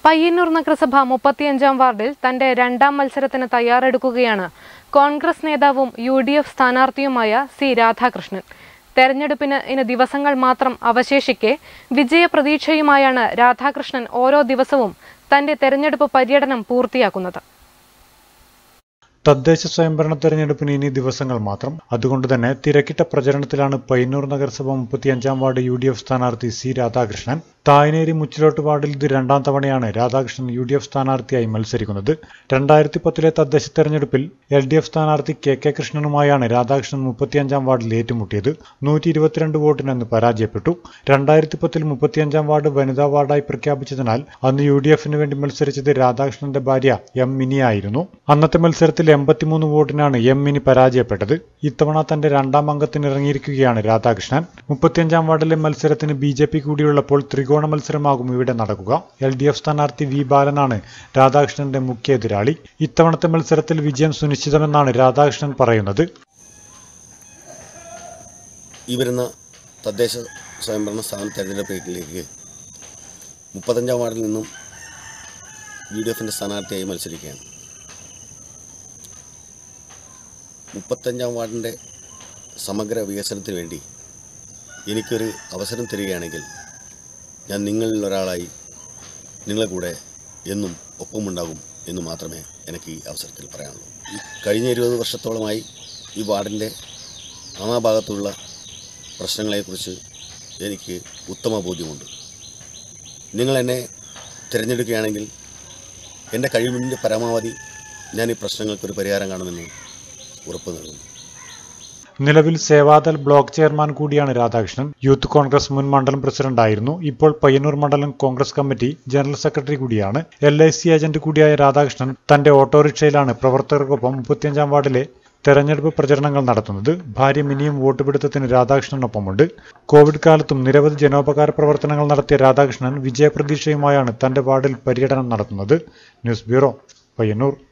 പയ്യന്നൂർ നഗരസഭ മുപ്പത്തിയഞ്ചാം വാർഡിൽ തന്റെ രണ്ടാം മത്സരത്തിന് തയ്യാറെടുക്കുകയാണ് കോൺഗ്രസ് നേതാവും യു ഡി എഫ് സ്ഥാനാർത്ഥിയുമായ സി രാധാകൃഷ്ണൻ തെരഞ്ഞെടുപ്പിന് ഇനി ദിവസങ്ങൾ മാത്രം അവശേഷിക്കെ വിജയപ്രതീക്ഷയുമായാണ് രാധാകൃഷ്ണൻ ഓരോ ദിവസവും തന്റെ തെരഞ്ഞെടുപ്പ് പര്യടനം പൂർത്തിയാക്കുന്നത് തദ്ദേശ സ്വയംഭരണ തെരഞ്ഞെടുപ്പിന് ഇനി ദിവസങ്ങൾ മാത്രം അതുകൊണ്ട് തന്നെ തിരക്കിട്ട പ്രചരണത്തിലാണ് പയ്യന്നൂർ നഗരസഭ മുപ്പത്തിയഞ്ചാം വാർഡ് യു ഡി എഫ് സ്ഥാനാർത്ഥി സി രാധാകൃഷ്ണൻ തായനേരി മുച്ചിലോട്ട് വാർഡിൽ ഇത് രണ്ടാം തവണയാണ് രാധാകൃഷ്ണൻ യു ഡി എഫ് സ്ഥാനാർത്ഥിയായി മത്സരിക്കുന്നത് രണ്ടായിരത്തി പത്തിലെ തദ്ദേശ തെരഞ്ഞെടുപ്പിൽ എൽ ഡി എഫ് സ്ഥാനാർത്ഥി കെ കെ കൃഷ്ണനുമായാണ് രാധാകൃഷ്ണൻ മുപ്പത്തിയഞ്ചാം വാർഡിൽ ഏറ്റുമുട്ടിയത് നൂറ്റി ഇരുപത്തിരണ്ട് വോട്ടിനന്ന് പരാജയപ്പെട്ടു രണ്ടായിരത്തി പത്തിൽ മുപ്പത്തിയഞ്ചാം വാർഡ് വനിതാ വാർഡായി പ്രഖ്യാപിച്ചതിനാൽ അന്ന് യു ഡി എഫിന് വേണ്ടി മത്സരിച്ചത് രാധാകൃഷ്ണന്റെ ഭാര്യ എം മിനിയായിരുന്നു അന്നത്തെ മത്സരത്തിൽ എൺപത്തിമൂന്ന് വോട്ടിനാണ് എം മിനി പരാജയപ്പെട്ടത് ഇത്തവണ തന്റെ രണ്ടാം അംഗത്തിന് ഇറങ്ങിയിരിക്കുകയാണ് രാധാകൃഷ്ണൻ മുപ്പത്തിയഞ്ചാം വാർഡിലെ മത്സരത്തിന് ബി ജെ പി കൂടിയുള്ളപ്പോൾ ത്രികോണ മത്സരമാകും ഇവിടെ നടക്കുക എൽ ഡി എഫ് സ്ഥാനാർത്ഥി വി ബാലനാണ് രാധാകൃഷ്ണന്റെ മുഖ്യ എതിരാളി ഇത്തവണത്തെ മത്സരത്തിൽ വിജയം സുനിശ്ചിതമെന്നാണ് രാധാകൃഷ്ണൻ പറയുന്നത് ഈ വരുന്ന തദ്ദേശ സ്വയംഭരണ സ്ഥാന തെരഞ്ഞെടുപ്പിലേക്ക് മുപ്പത്തഞ്ചാം വാർഡിൽ നിന്നും യു ഡി എഫിൻ്റെ സ്ഥാനാർത്ഥിയായി മത്സരിക്കുകയാണ് മുപ്പത്തഞ്ചാം വാർഡിൻ്റെ സമഗ്ര വികസനത്തിന് വേണ്ടി എനിക്കൊരു അവസരം തരികയാണെങ്കിൽ ഞാൻ നിങ്ങളിൽ ഒരാളായി നിങ്ങളെ കൂടെ എന്നും ഒപ്പമുണ്ടാകും എന്ന് മാത്രമേ എനിക്ക് ഈ അവസരത്തിൽ പറയാനുള്ളൂ ഈ കഴിഞ്ഞ ഇരുപത് വർഷത്തോളമായി ഈ വാർഡിൻ്റെ നാനാഭാഗത്തുള്ള പ്രശ്നങ്ങളെക്കുറിച്ച് എനിക്ക് ഉത്തമ ബോധ്യമുണ്ട് നിങ്ങൾ എന്നെ തിരഞ്ഞെടുക്കുകയാണെങ്കിൽ എൻ്റെ കഴിവിൻ്റെ പരമാവധി ഞാൻ ഈ പ്രശ്നങ്ങൾക്കൊരു പരിഹാരം കാണുമെന്ന് ഉറപ്പ് നൽകുന്നു നിലവിൽ സേവാദൽ ബ്ലോക്ക് ചെയർമാൻ കൂടിയാണ് രാധാകൃഷ്ണൻ യൂത്ത് കോൺഗ്രസ് മുൻ മണ്ഡലം പ്രസിഡന്റായിരുന്നു ഇപ്പോൾ പയ്യന്നൂർ മണ്ഡലം കോൺഗ്രസ് കമ്മിറ്റി ജനറൽ സെക്രട്ടറി കൂടിയാണ് എൽ ഐ സി ഏജന്റ് കൂടിയായ രാധാകൃഷ്ണൻ തന്റെ ഓട്ടോറിക്ഷയിലാണ് പ്രവർത്തകർക്കൊപ്പം മുപ്പത്തിയഞ്ചാം വാർഡിലെ തെരഞ്ഞെടുപ്പ് പ്രചരണങ്ങൾ നടത്തുന്നത് ഭാര്യ മിനിയും വോട്ട് പിടുത്തത്തിന് രാധാകൃഷ്ണനൊപ്പമുണ്ട് കോവിഡ് കാലത്തും നിരവധി ജനോപകാര പ്രവർത്തനങ്ങൾ നടത്തിയ രാധാകൃഷ്ണൻ വിജയപ്രതീക്ഷയുമായാണ് തന്റെ വാർഡിൽ പര്യടനം നടത്തുന്നത് ന്യൂസ് ബ്യൂറോ പയ്യന്നൂർ